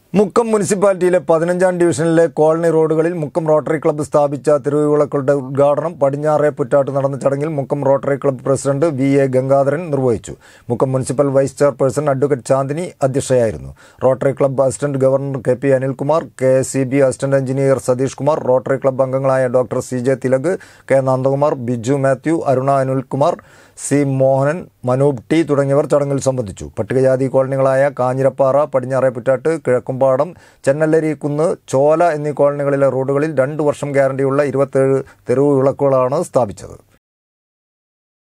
മുക്കം മുനിസിപ്പാലിറ്റിയിലെ പതിനഞ്ചാം ഡിവിഷനിലെ കോളനി റോഡുകളിൽ മുക്കം റോട്ടറി ക്ലബ്ബ് സ്ഥാപിച്ച തെരുവുവിളക്കുകളുടെ ഉദ്ഘാടനം പടിഞ്ഞാറേ പുറ്റാട്ട് നടന്ന ചടങ്ങിൽ Mukkam rotary club president V A Gangadharan നിർവഹിച്ചു Mukkam municipal vice chairperson advocate Chandini അധ്യക്ഷയായിരുന്നു rotary club assistant governor K P Anilkumar K S C B assistant engineer Satheesh Kumar rotary club അംഗങ്ങളായ doctor C J Thilak K Nandakumar Biju Mathew Aruna Anilkumar C Mohanan Manoop T തുടങ്ങിയവർ ചടങ്ങിൽ സംബന്ധിച്ചു പട്ടികജാതി കോളനികളായ കാഞ്ഞിരപ്പാറ പടിഞ്ഞാറേ പുറ്റാട്ട് കിഴക്കുംപാടം ചെന്നല്ലരി കുന്ന് ചോല എന്നീ കോളനികളിലെ റോഡുകളിൽ രണ്ടു വർഷം ഗ്യാരണ്ടിയുള്ള ഇരുപത്തേഴ് തെരുവ് വിളക്കുകളാണ് സ്ഥാപിച്ചത്